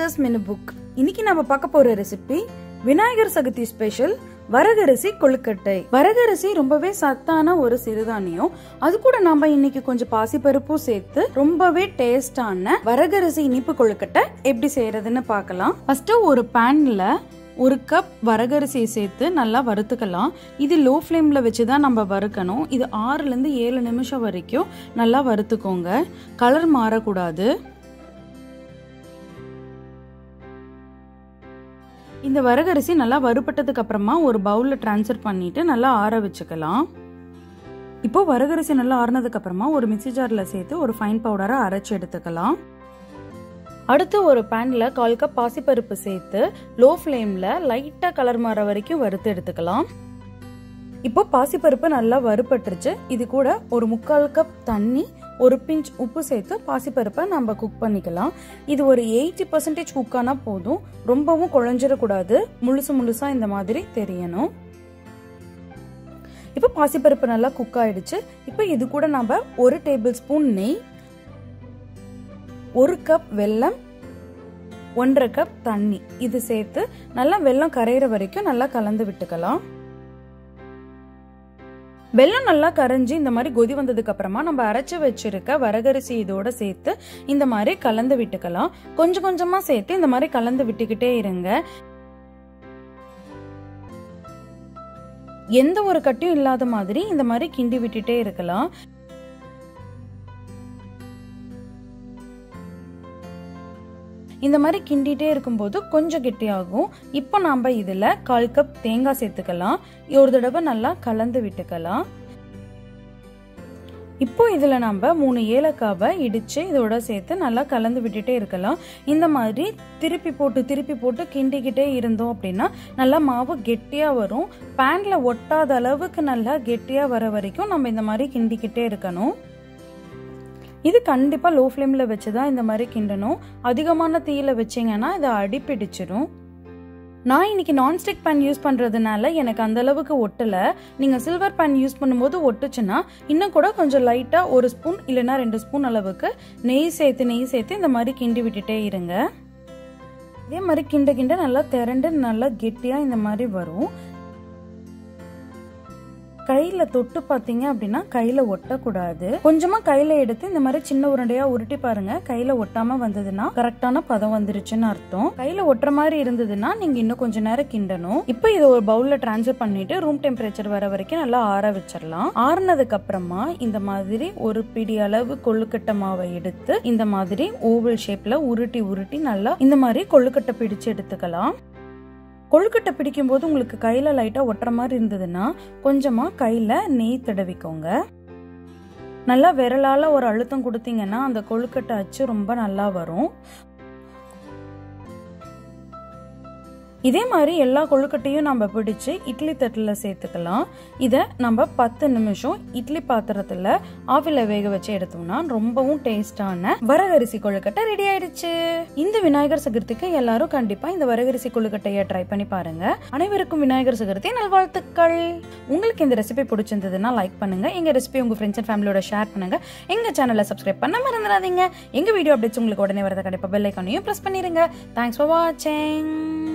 masters menu book இன்னைக்கு நம்ம பார்க்க போற ரெசிபி விநாயகர் சதுர்த்தி ஸ்பெஷல் வரகரிசி கொழுக்கட்டை வரகரிசி ரொம்பவே சத்தான ஒரு சிறுதானியம் அது கூட நாம இன்னைக்கு கொஞ்சம் பாசிப்பருப்பும் சேர்த்து ரொம்பவே டேஸ்டான வரகரிசி இனிப்பு கொழுக்கட்டை எப்படி செய்யறதுன்னு பார்க்கலாம் ஃபர்ஸ்ட் ஒரு பேன்ல ஒரு கப் வரகரிசியை சேர்த்து நல்லா வறுத்துக்கலாம் இது லோ ஃப்ளேமில் வச்சு தான் நம்ம வறுக்கணும் இது ஆறுலேருந்து ஏழு நிமிஷம் வரைக்கும் நல்லா வறுத்துக்கோங்க கலர் மாறக்கூடாது இந்த வரகரிசி நல்லா வறுபட்டதுக்கு அப்புறமா ஒரு பவுலில் ட்ரான்ஸ்ஃபர் பண்ணிட்டு நல்லா ஆற வச்சுக்கலாம் இப்போ வரகரிசி நல்லா ஆறுனதுக்கு அப்புறமா ஒரு மிக்சி ஜாரில் சேர்த்து ஒரு ஃபைன் பவுடரை அரைச்சி எடுத்துக்கலாம் அடுத்து ஒரு பேன்ல கால் கப் பாசிப்பருப்பு சேர்த்து லோ ஃப்ளேம்ல லைட்டா கலர் மாற வரைக்கும் வறுத்து எடுத்துக்கலாம் இப்போ பாசிப்பருப்பு நல்லா வறுபட்டுருச்சு இது கூட ஒரு முக்கால் கப் தண்ணி ஒரு பிஞ்ச் உப்பு சேர்த்து பாசிப்பருப்பை நம்ம குக் பண்ணிக்கலாம் இது ஒரு எயிட்டி பர்சன்டேஜ் குக் ஆனா போதும் ரொம்பவும் குழஞ்சிடக்கூடாது முழுசு முழுசா இந்த மாதிரி தெரியணும் இப்போ பாசிப்பருப்பு நல்லா குக் ஆயிடுச்சு இப்போ இது கூட நம்ம ஒரு டேபிள் ஸ்பூன் நெய் ஒரு கப் வெல்லம் ஒன்றரை கப் தண்ணி இது சேர்த்து நல்லா வெல்லம் கரையிற வரைக்கும் நல்லா கலந்து விட்டுக்கலாம் வெல்லம் நல்லா கரைஞ்சி இந்த மாதிரி கொதி வந்ததுக்கு அப்புறமா நம்ம அரைச்சு வச்சிருக்க வரகரிசி இதோட சேர்த்து இந்த மாதிரி கலந்து விட்டுக்கலாம் கொஞ்சம் கொஞ்சமா சேர்த்து இந்த மாதிரி கலந்து விட்டுக்கிட்டே இருங்க எந்த ஒரு கட்டியும் இல்லாத மாதிரி இந்த மாதிரி கிண்டி விட்டுட்டே இருக்கலாம் இந்த மாதிரி கிண்டிகிட்டே இருக்கும்போது கொஞ்சம் கெட்டியாகும் இப்போ நாம் இதில் கால் கப் தேங்காய் சேர்த்துக்கலாம் ஒரு தடவை நல்லா கலந்து விட்டுக்கலாம் இப்போ இதில் நம்ம மூணு ஏலக்காவை இடித்து இதோட சேர்த்து நல்லா கலந்து விட்டுட்டே இருக்கலாம் இந்த மாதிரி திருப்பி போட்டு திருப்பி போட்டு கிண்டிக்கிட்டே இருந்தோம் அப்படின்னா நல்லா மாவு கெட்டியாக வரும் பேனில் ஒட்டாத அளவுக்கு நல்லா கெட்டியாக வர வரைக்கும் நம்ம இந்த மாதிரி கிண்டிக்கிட்டே இருக்கணும் இது கண்டிப்பாக லோ ஃப்ளேமில் வச்சு தான் இந்த மாதிரி கிண்டணும் அதிகமான தீயில் வச்சிங்கன்னா இதை அடிப்பிடிச்சிடும் நான் இன்னைக்கு நான்ஸ்டிக் பேன் யூஸ் பண்ணுறதுனால எனக்கு அந்த அளவுக்கு ஒட்டலை நீங்கள் சில்வர் பேன் யூஸ் பண்ணும்போது ஒட்டுச்சுன்னா இன்னும் கூட கொஞ்சம் லைட்டாக ஒரு ஸ்பூன் இல்லைன்னா ரெண்டு ஸ்பூன் அளவுக்கு நெய் சேர்த்து நெய் சேர்த்து இந்த மாதிரி கிண்டி விட்டுட்டே இருங்க இதே மாதிரி கிண்ட கிண்ட நல்லா திரண்டு நல்லா கெட்டியாக இந்த மாதிரி வரும் கையில தொட்டு பாத்தீங்க அப்படின்னா கையில ஒட்டக்கூடாது கொஞ்சமா கையில எடுத்து இந்த மாதிரி சின்ன உருண்டையா உருட்டி பாருங்க கையில ஒட்டாம வந்ததுன்னா கரெக்டான பதம் வந்துருச்சுன்னு அர்த்தம் கையில ஒட்டுற மாதிரி இருந்ததுன்னா நீங்க இன்னும் கொஞ்ச நேரம் கிண்டணும் இப்போ இதை ஒரு பவுல்ல டிரான்ஸ்ஃபர் பண்ணிட்டு ரூம் டெம்பரேச்சர் வர வரைக்கும் நல்லா ஆற வச்சிடலாம் ஆறுனதுக்கு அப்புறமா இந்த மாதிரி ஒரு பிடி அளவு கொள்ளுக்கட்டை மாவை எடுத்து இந்த மாதிரி ஓவல் ஷேப்ல உருட்டி உருட்டி நல்லா இந்த மாதிரி கொள்ளுக்கட்டை பிடிச்சு எடுத்துக்கலாம் கொழுக்கட்டை பிடிக்கும் போது உங்களுக்கு கையில் லைட்டாக ஒட்டுற மாதிரி இருந்ததுன்னா கொஞ்சமாக கையில் நெய் தடவிக்கோங்க நல்லா விரலால் ஒரு அழுத்தம் கொடுத்தீங்கன்னா அந்த கொழுக்கட்டை அச்சு ரொம்ப நல்லா வரும் இதே மாதிரி எல்லா கொழுக்கட்டையும் நம்ம பிடிச்சு இட்லி தட்டில் சேர்த்துக்கலாம் இதை நம்ம பத்து நிமிஷம் இட்லி பாத்திரத்தில் ஆவில வேக வச்சு எடுத்தோம்னா ரொம்பவும் டேஸ்டான வரகரிசி கொழுக்கட்டை ரெடி ஆயிடுச்சு இந்த விநாயகர் சதுர்த்திக்கு எல்லாரும் கண்டிப்பா இந்த வரகரிசி கொழுக்கட்டையை ட்ரை பண்ணி பாருங்க அனைவருக்கும் விநாயகர் சதுர்த்தி நல்வாழ்த்துக்கள் உங்களுக்கு இந்த ரெசிபி பிடிச்சிருந்ததுன்னா லைக் பண்ணுங்க எங்க ரெசிபி உங்க ஃப்ரெண்ட்ஸ் அண்ட் ஃபேமிலியோட ஷேர் பண்ணுங்க எங்க சேனலை சப்ஸ்கிரைப் பண்ண மறந்துடாதீங்க எங்க வீடியோ அப்டேட்ஸ் உங்களுக்கு உடனே வரத கண்டிப்பா பெல் ஐக்கானையும் ப்ரெஸ் பண்ணிருங்க தேங்க்ஸ் ஃபார் வாட்சிங்